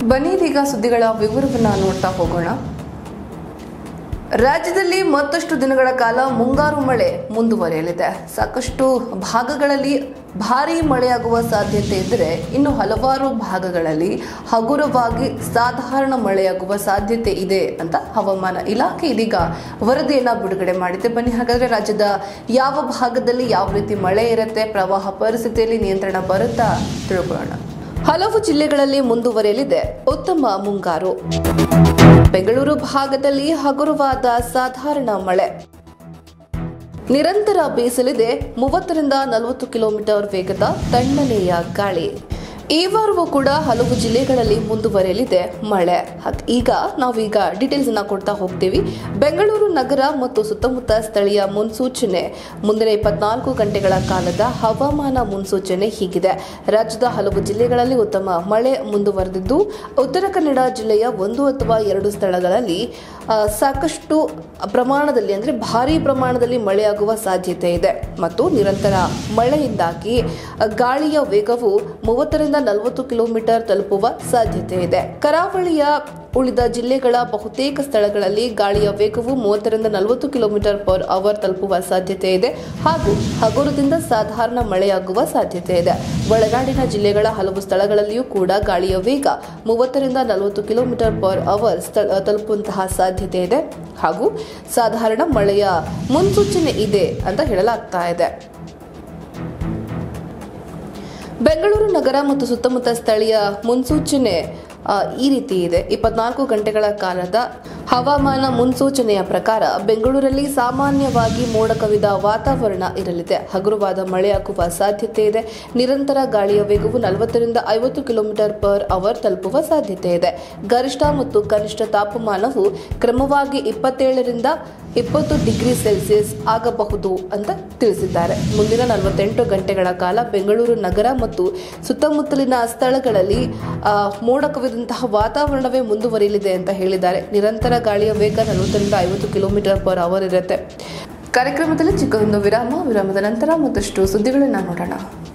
ಬನ್ನಿ ಇದೀಗ ಸುದ್ದಿಗಳ ವಿವರವನ್ನ ನೋಡ್ತಾ ಹೋಗೋಣ ರಾಜ್ಯದಲ್ಲಿ ಮತ್ತಷ್ಟು ದಿನಗಳ ಕಾಲ ಮುಂಗಾರು ಮಳೆ ಮುಂದುವರಿಯಲಿದೆ ಸಾಕಷ್ಟು ಭಾಗಗಳಲ್ಲಿ ಭಾರೀ ಮಳೆಯಾಗುವ ಸಾಧ್ಯತೆ ಇದ್ದರೆ ಇನ್ನು ಹಲವಾರು ಭಾಗಗಳಲ್ಲಿ ಹಗುರವಾಗಿ ಸಾಧಾರಣ ಮಳೆಯಾಗುವ ಸಾಧ್ಯತೆ ಇದೆ ಅಂತ ಹವಾಮಾನ ಇಲಾಖೆ ಇದೀಗ ವರದಿಯನ್ನ ಬಿಡುಗಡೆ ಮಾಡಿದೆ ಬನ್ನಿ ಹಾಗಾದ್ರೆ ರಾಜ್ಯದ ಯಾವ ಭಾಗದಲ್ಲಿ ಯಾವ ರೀತಿ ಮಳೆ ಇರುತ್ತೆ ಪ್ರವಾಹ ಪರಿಸ್ಥಿತಿಯಲ್ಲಿ ನಿಯಂತ್ರಣ ಬರುತ್ತಾ ತಿಳ್ಕೊಳ್ಳೋಣ ಹಲವು ಜಿಲ್ಲೆಗಳಲ್ಲಿ ಮುಂದುವರಿಯಲಿದೆ ಉತ್ತಮ ಮುಂಗಾರು ಬೆಂಗಳೂರು ಭಾಗದಲ್ಲಿ ಹಗುರವಾದ ಸಾಧಾರಣ ಮಳೆ ನಿರಂತರ ಬೀಸಲಿದೆ ಮೂವತ್ತರಿಂದ ನಲವತ್ತು ಕಿಲೋಮೀಟರ್ ವೇಗದ ತಣ್ಣನೆಯ ಗಾಳಿ ಈ ವಾರವೂ ಕೂಡ ಹಲವು ಜಿಲ್ಲೆಗಳಲ್ಲಿ ಮುಂದುವರಿಯಲಿದೆ ಮಳೆ ಹಾಗ್- ಈಗ ನಾವೀಗ ಡೀಟೇಲ್ಸ್ ಅನ್ನ ಕೊಡ್ತಾ ಹೋಗ್ತೀವಿ ಬೆಂಗಳೂರು ನಗರ ಮತ್ತು ಸುತ್ತಮುತ್ತ ಸ್ಥಳೀಯ ಮುನ್ಸೂಚನೆ ಮುಂದಿನ ಇಪ್ಪತ್ನಾಲ್ಕು ಗಂಟೆಗಳ ಕಾಲದ ಹವಾಮಾನ ಮುನ್ಸೂಚನೆ ಹೀಗಿದೆ ರಾಜ್ಯದ ಹಲವು ಜಿಲ್ಲೆಗಳಲ್ಲಿ ಉತ್ತಮ ಮಳೆ ಮುಂದುವರೆದಿದ್ದು ಉತ್ತರ ಕನ್ನಡ ಜಿಲ್ಲೆಯ ಒಂದು ಅಥವಾ ಎರಡು ಸ್ಥಳಗಳಲ್ಲಿ ಆ, ಸಾಕಷ್ಟು ಪ್ರಮಾಣದಲ್ಲಿ ಅಂದರೆ ಭಾರೀ ಪ್ರಮಾಣದಲ್ಲಿ ಮಳೆಯಾಗುವ ಸಾಧ್ಯತೆ ಇದೆ ಮತ್ತು ನಿರಂತರ ಮಳೆಯಿಂದಾಗಿ ಆ, ಗಾಳಿಯ ವೇಗವು ಮೂವತ್ತರಿಂದ ನಲವತ್ತು ಕಿಲೋಮೀಟರ್ ತಲುಪುವ ಸಾಧ್ಯತೆ ಇದೆ ಕರಾವಳಿಯ ಉಳಿದ ಜಿಲ್ಲೆಗಳ ಬಹುತೇಕ ಸ್ಥಳಗಳಲ್ಲಿ ಗಾಳಿಯ ವೇಗವು ಮೂವತ್ತರಿಂದ ನಲವತ್ತು ಕಿಲೋಮೀಟರ್ ಪರ್ ಅವರ್ ತಲುಪುವ ಸಾಧ್ಯತೆ ಇದೆ ಹಾಗೂ ಹಗುರದಿಂದ ಸಾಧಾರಣ ಮಳೆಯಾಗುವ ಸಾಧ್ಯತೆ ಇದೆ ಒಳನಾಡಿನ ಜಿಲ್ಲೆಗಳ ಹಲವು ಸ್ಥಳಗಳಲ್ಲಿಯೂ ಕೂಡ ಗಾಳಿಯ ವೇಗ ಮೂವತ್ತರಿಂದ ನಲವತ್ತು ಕಿಲೋಮೀಟರ್ ಪರ್ ಅವರ್ ಸ್ಥಳ ತಲುಪುವಂತಹ ಸಾಧ್ಯತೆ ಇದೆ ಹಾಗೂ ಸಾಧಾರಣ ಮಳೆಯ ಮುನ್ಸೂಚನೆ ಇದೆ ಅಂತ ಹೇಳಲಾಗ್ತಾ ಇದೆ ಬೆಂಗಳೂರು ನಗರ ಮತ್ತು ಸುತ್ತಮುತ್ತ ಸ್ಥಳೀಯ ಮುನ್ಸೂಚನೆ ಆ, ಈ ರೀತಿ ಇದೆ ಇಪ್ಪತ್ನಾಲ್ಕು ಗಂಟೆಗಳ ಕಾಲದ ಹವಾಮಾನ ಮುನ್ಸೂಚನೆಯ ಪ್ರಕಾರ ಬೆಂಗಳೂರಲ್ಲಿ ಸಾಮಾನ್ಯವಾಗಿ ಮೋಡ ಕವಿದ ವಾತಾವರಣ ಇರಲಿದೆ ಹಗುರವಾದ ಮಳೆಯಾಗುವ ಸಾಧ್ಯತೆ ಇದೆ ನಿರಂತರ ಗಾಳಿಯ ವೇಗವು ನಲವತ್ತರಿಂದ ಐವತ್ತು ಕಿಲೋಮೀಟರ್ ಪರ್ ಅವರ್ ತಲುಪುವ ಸಾಧ್ಯತೆ ಇದೆ ಗರಿಷ್ಠ ಮತ್ತು ಕನಿಷ್ಠ ತಾಪಮಾನವು ಕ್ರಮವಾಗಿ ಇಪ್ಪತ್ತೇಳರಿಂದ ಇಪ್ಪತ್ತು ಡಿಗ್ರಿ ಸೆಲ್ಸಿಯಸ್ ಆಗಬಹುದು ಅಂತ ತಿಳಿಸಿದ್ದಾರೆ ಮುಂದಿನ ನಲವತ್ತೆಂಟು ಗಂಟೆಗಳ ಕಾಲ ಬೆಂಗಳೂರು ನಗರ ಮತ್ತು ಸುತ್ತಮುತ್ತಲಿನ ಸ್ಥಳಗಳಲ್ಲಿ ಆ, ಮೋಡ ಕವಿದಂತಹ ವಾತಾವರಣವೇ ಮುಂದುವರಿಯಲಿದೆ ಅಂತ ಹೇಳಿದ್ದಾರೆ ನಿರಂತರ ಗಾಳಿಯ ವೇಗ ನಲವತ್ತರಿಂದ ಐವತ್ತು ಕಿಲೋಮೀಟರ್ ಪರ್ ಅವರ್ ಇರುತ್ತೆ ಕಾರ್ಯಕ್ರಮದಲ್ಲಿ ಚಿಕ್ಕದೊಂದು ವಿರಾಮ ವಿರಾಮದ ನಂತರ ಮತ್ತಷ್ಟು ಸುದ್ದಿಗಳನ್ನು ನೋಡೋಣ